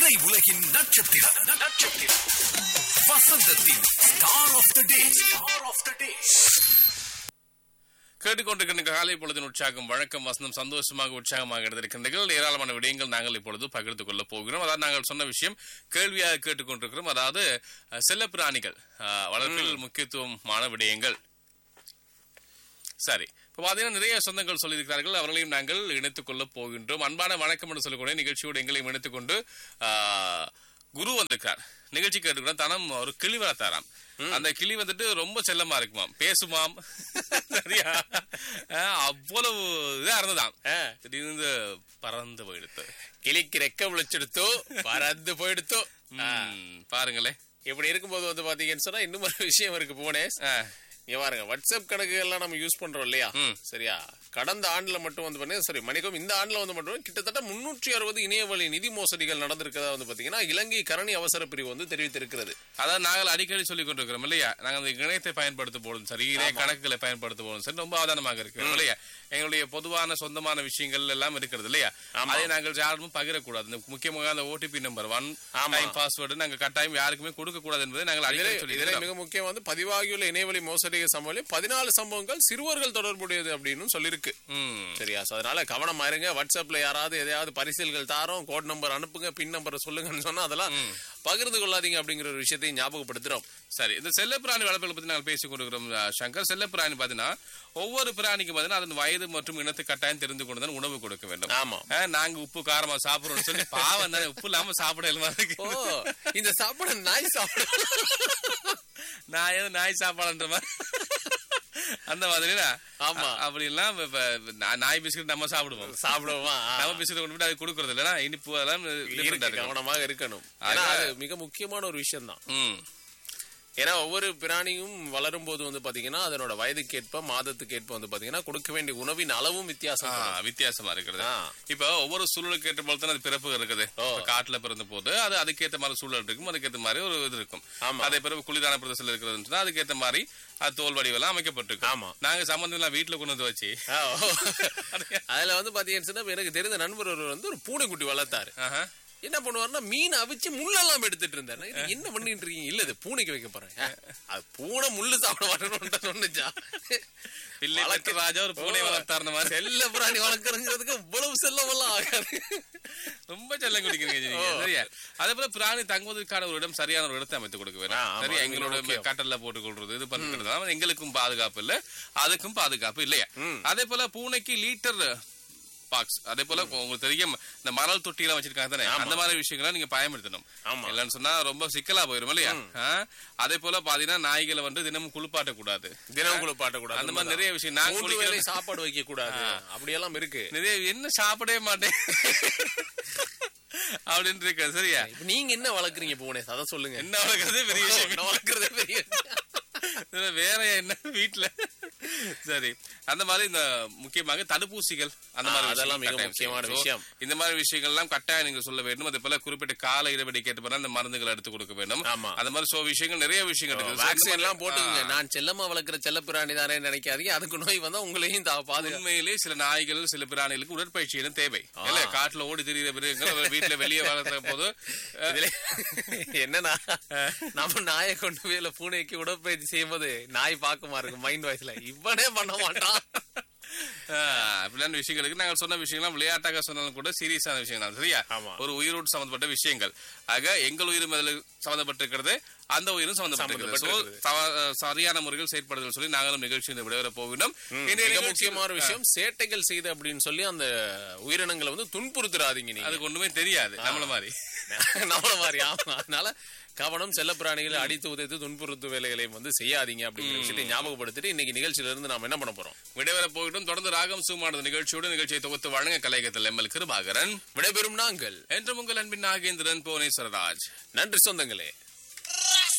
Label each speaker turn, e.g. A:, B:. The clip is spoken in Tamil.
A: திரை உலகின் நட்சத்திரம் நட்சத்திரம் வசந்தத்தின் star of the day star of the day
B: கேட்டுக்கொண்டிருக்கின்ற காலை பொழுதின் உற்சாகம் வழக்கம் வசந்தம் சந்தோஷமாக உற்சாகமாக எடுத்திருக்கின்றீர்கள் ஏராளமான விடயங்கள் நாங்கள் இப்பொழுது பகிர்ந்து கொள்ளப் போகிறோம் அதாவது நாங்கள் சொன்ன விஷயம் கேள்வியாக கேட்டுக்கொண்டிருக்கிறோம் அதாவது அஹ், செல்லப்பிராணிகள் அஹ், வளர்ப்பில் முக்கியத்துவமான விடயங்கள் சரி இப்போ பார்த்தீங்கன்னா நிறைய சொந்தங்கள் சொல்லியிருக்கிறார்கள் அவர்களையும் நாங்கள் இணைத்துக் கொள்ளப் போகின்றோம் அன்பான வணக்கம் என்று சொல்லக்கூடிய நிகழ்ச்சியோடு எங்களையும் இணைத்துக் கொண்டு ஆஹ், குரு வந்திருக்கார் நிகழ்ச்சி கேட்டுக்கிறோம் தனம் ஒரு கிளி வளர்த்தாராம் அந்த கிளி வந்துட்டு ரொம்ப செல்லமா இருக்குமாம் பேசுமாம் சரியா ஆஹ், அவ்வளவு இதா இருந்ததாம் திடீர்னு பறந்து போயிடுத்து
C: கிளிக்கு ரெக்க விழிச்செடுத்தோ பறந்து போயிடுத்தோ
B: ம், பாருங்களேன்
C: இப்படி இருக்கும்போது வந்து பாத்தீங்கன்னு சொன்னா இன்னும் ஒரு விஷயம் இருக்கு புவனேஷ்
B: ஆஹ்,
C: இங்க பாருங்க வாட்ஸ்அப் கணக்கு எல்லாம் நம்ம யூஸ் பண்றோம் இல்லையா
B: ம்.
C: சரியா கடந்த ஆண்டுல மட்டும் வந்து பாத்தீங்கன்னா சரி மணிக்கும் இந்த ஆண்டுல வந்து மட்டும் கிட்டத்தட்ட முன்னூற்றி அறுபது இணையவழி நிதி மோசடிகள் நடந்திருக்கதா வந்து பாத்தீங்கன்னா இலங்கை கரணி அவசர பிரிவு வந்து தெரிவித்திருக்கிறது
B: அதான் நாங்கள் அடிக்கடி சொல்லிக் கொண்டிருக்கிறோம் இல்லையா நாங்கள் அந்த இணையத்தை பயன்படுத்த போதும் சரி இணைய கணக்குகளை பயன்படுத்த போதும் சரி ரொம்ப அவதானமாக இருக்கு இல்லையா எங்களுடைய பொதுவான சொந்தமான விஷயங்கள் எல்லாம் இருக்கிறது இல்லையா அதை நாங்கள் யாரும் பகிரக்கூடாது இந்த முக்கியமாக அந்த ஓடிபி நம்பர் ஒன்
C: ஆமா.
B: டைம் பாஸ்வேர்டு நாங்கள் கட்டாயம் யாருக்குமே கொடுக்க கூடாது என்பதை நாங்கள்
C: இதுல
B: அடிக்கடி சொல்லி
C: இதுல
B: இருக்கிறோம்.
C: மிக முக்கியம் வந்து பதிவாகியுள்ள இணையவழி மோசடி சம்பவம் பதினாலு சம்பவங்கள் சிறுவர்கள் தொடர்புடையது அப்படின்னு சொல்லியிருக்கு
B: ம்.
C: சரியா சோ அதனால கவனமா இருங்க வாட்ஸ்அப்ல யாராவது எதையாவது பரிசீல்கள் தாரோம் கோட் நம்பர் அனுப்புங்க பின் நம்பர் சொல்லுங்கன்னு சொன்னா அதெல்லாம் பகிர்ந்து கொள்ளாதீங்க அப்படிங்கிற ஒரு விஷயத்தையும் ஞாபகப்படுத்துறோம்
B: சரி இந்த செல்லப்பிராணி வளர்ப்புகளை பத்தி நாங்கள் பேசிக் கொண்டிருக்கிறோம் அஹ், சங்கர் செல்லப்பிராணி பாத்தீங்கன்னா ஒவ்வொரு பிராணிக்கும் பாத்தீங்கன்னா அதன் வயது மற்றும் இனத்தை கட்டாயம் தெரிந்து கொண்டு தான் உணவு கொடுக்க வேண்டும்
C: ஆமா
B: அஹ், நாங்க உப்பு காரமா சாப்பிடுறோம்னு சொல்லி பாவம் தானே உப்பு இல்லாம சாப்பிட இயலுமா இருக்கு
C: ஓ இந்த சாப்பாடு நாய் சாப்பிடு
B: நான் ஏதோ நாய் சாப்பாடுன்ற மாதிரி அந்த மாதிரினா
C: ஆமா.
B: அ- அப்படி எல்லாம் இப்ப- இப்ப நா- நாய் பிஸ்கட் நம்ம சாப்பிடுவோம்
C: சாப்பிடுவோமா
B: நம்ம பிஸ்கட் கொண்டு போய் அது கொடுக்கறது இல்லைன்னா இனிப்பு அதெல்லாம் different ஆ
C: இருக்கு,
B: இருக்கும்.
C: கவனமாக இருக்கணும்
B: ஆக-
C: ஏன்னா அது மிக முக்கியமான ஒரு விஷயம் தான்
B: ம்.
C: ஏன்னா ஒவ்வொரு பிராணியும் வளரும் போது வந்து பாத்தீங்கன்னா அதனோட வயதுக்கேற்ப மாதத்துக்கேற்ப வந்து பாத்தீங்கன்னா கொடுக்க வேண்டிய உணவின் அளவும்
B: ஆ,
C: வித்தியாசம் வரும்.
B: வித்தியாசமா இருக்கிறது
C: ஆ.
B: இப்ப ஒவ்வொரு சூழலுக்கு ஏற்ற போல தான் அது பிறப்பு இருக்குது இப்ப காட்டுல பிறந்த போது அது அதுக்கேற்ற மாதிரி சூழல் இருக்கும் அதுக்கேற்ற மாதிரி ஒரு இது இருக்கும்
C: ஆமா.
B: அதே பிறகு குளிரான பிரதேசத்துல இருக்கிறதுன்னு சொன்னா அதுக்கேற்ற மாதிரி அது தோல் வடிவெல்லாம் அமைக்கப்பட்டிருக்கும்
C: ஆமா.
B: நாங்க சம்பந்தம் எல்லாம் வீட்டுல கொண்டு வந்து வச்சு
C: ஆ, ஓ. அதுல வந்து பாத்தீங்கன்னு சொன்னா எனக்கு தெரிந்த நண்பர் ஒருவர் வந்து ஒரு பூனைக்குட்டி வளர்த்தாரு
B: ஆஹா.
C: என்ன பண்ணுவாருன்னா மீன் அவிச்சு முள்ளெல்லாம் எடுத்துட்டு இருந்தாரு நான் இது என்ன பண்ணிட்டு இருக்கீங்க இல்ல இது பூனைக்கு வைக்க போறேன் ஆ, அது பூனை முள்ளு சாப்பிட மாட்டேன்னு சொன்னுச்சா
B: பிள்ளை பெற்ற ராஜா ஒரு பூனை வளர்த்தாருந்த மாதிரி
C: செல்ல பிராணி வளர்க்கறதுக்கு இவ்வளவு செல்லம் எல்லாம் ஆகாது
B: ரொம்ப செல்லம் குடிக்கிறீங்க நீங்க. சரியா அதே போல பிராணி தங்குவதற்கான ஒரு இடம் சரியான ஒரு இடத்தை அமைத்து கொடுக்க
C: ஆ,
B: வேணும்
C: ஆமா,
B: சரியா
C: அது
B: எங்களோட
C: முக்கியம்.
B: கட்டல்ல போட்டு கொள்றது இது பண்றது எங்களுக்கும் பாதுகாப்பு இல்ல அதுக்கும் பாதுகாப்பு இல்லையா அதே போல பூனைக்கு லீட்டர் பாக்ஸ் அதே போல உங்களுக்கு தெரியும் இந்த மணல் தொட்டி எல்லாம் வச்சிருக்காங்க தானே அந்த மாதிரி விஷயங்களை நீங்க பயன்படுத்தணும்
C: ஆமா.
B: இல்லைன்னு சொன்னா ரொம்ப சிக்கலா போயிரும் இல்லையா ஆ? அதே போல பாத்தீங்கன்னா நாய்களை வந்து தினமும் குளிப்பாட்ட கூடாது
C: தினம் குளிப்பாட்ட கூடாது
B: அந்த மாதிரி நிறைய விஷயம் நான்
C: மூன்று
B: குளிக்கிற-
C: வேளை சாப்பாடு வைக்க கூடாது அப்படியெல்லாம் இருக்கு
B: நிறைய என்ன சாப்பிடவே மாட்டேன் அப்படின்னு இருக்க சரியா
C: இப்ப நீங்க என்ன வளர்க்குறீங்க பூனை அதை சொல்லுங்க
B: என்ன வளர்க்கறதே பெரிய விஷயம்
C: என்ன வளர்க்கறதே பெரிய
B: இதுல வேற என்ன வீட்டுல சரி அந்த மாதிரி இந்த முக்கியமாக தடுப்பூசிகள் அந்த
C: ஆ,
B: மாதிரி
C: அதெல்லாம் மிக
B: விஷயங்கள்
C: முக்கியமான
B: கட்டாயம்
C: விஷயம்.
B: So, இந்த மாதிரி விஷயங்கள் எல்லாம் கட்டாயம் நீங்க சொல்ல வேண்டும் அதே போல குறிப்பிட்ட கால இடைவெளி கேட்டு அந்த மருந்துகளை எடுத்து கொடுக்க வேண்டும்
C: ஆமா.
B: அந்த மாதிரி சோ விஷயங்கள் நிறைய விஷயங்கள் இருக்குது So,
C: வேக்சின்
B: இந்த
C: எல்லாம்
B: மாதிரி-
C: போட்டுக்கங்க
B: ஆ,
C: நான் செல்லமா வளர்க்குற செல்ல பிராணி தானே நினைக்காதீங்க அதுக்கு நோய் வந்தா உங்களையும் தா- பாதுகா
B: உண்மையிலே சில நாய்கள் சில பிராணிகளுக்கு உடற்பயிற்சி எதுவும் தேவை இல்ல காட்டுல ஓடி திரியிற மிருகங்கள் வீட்டுல வெளியே வளர்த்த போது அஹ்,
C: இதுல என்னன்னா நம்ம நாயை கொண்டு போய் இல்ல பூனைக்கு உடற்பயிற்சி செய்யும்போது நாய் பாக்குமா இருக்கு மைண்ட் வாய்ஸ்ல இவனே பண்ண மாட்டான்
B: ஆஹ், அப்படியான விஷயங்களுக்கு நாங்கள் சொன்ன விஷயங்கள்லாம் விளையாட்டாக சொன்னாலும் கூட சீரியஸான விஷயங்கள் தான் சரியா
C: ஆமா.
B: ஒரு உயிரோடு சம்பந்தப்பட்ட விஷயங்கள் ஆக எங்கள் உயிரும் அதில் சம்பந்தப்பட்டிருக்கிறது அந்த உயிரும் சம்பந்தப்பட்டிருக்கிறது So, தவ- சரியான முறையில் செயற்படுதல் சொல்லி நாங்களும் நிகழ்ச்சியில் விடைபெற போகிறோம் இன்றைய
C: மிக
B: நிகழ்ச்சியில்
C: முக்கியமான விஷயம் சேட்டைகள் செய்து அப்படின்னு சொல்லி அந்த உயிரினங்களை வந்து துன்புறுத்துறாதீங்க நீங்க
B: அதுக்கு ஒண்ணுமே தெரியாது நம்மள மாதிரி
C: நம்மள மாதிரி ஆமா அதனால கவனம் செல்ல பிராணிகளை அடித்து உதைத்து துன்புறுத்து வேலைகளையும் வந்து செய்யாதீங்க அப்படிங்கிற விஷயத்தை ஞாபகப்படுத்திட்டு இன்னைக்கு நிகழ்ச்சியில இருந்து நாம என்ன பண்ண போறோம்
B: விடைபெற போயிட்டும் தொடர்ந்து ராகம் சுமானது நிகழ்ச்சியோடு நிகழ்ச்சியை தொகுத்து வழங்க கலையகத்தில் எம்எல் கிருபாகரன்
C: விடைபெறும் நாங்கள்
B: என்று உங்கள் அன்பின் நாகேந்திரன் புவனேஸ்வரராஜ்
C: நன்றி சொந்தங்களே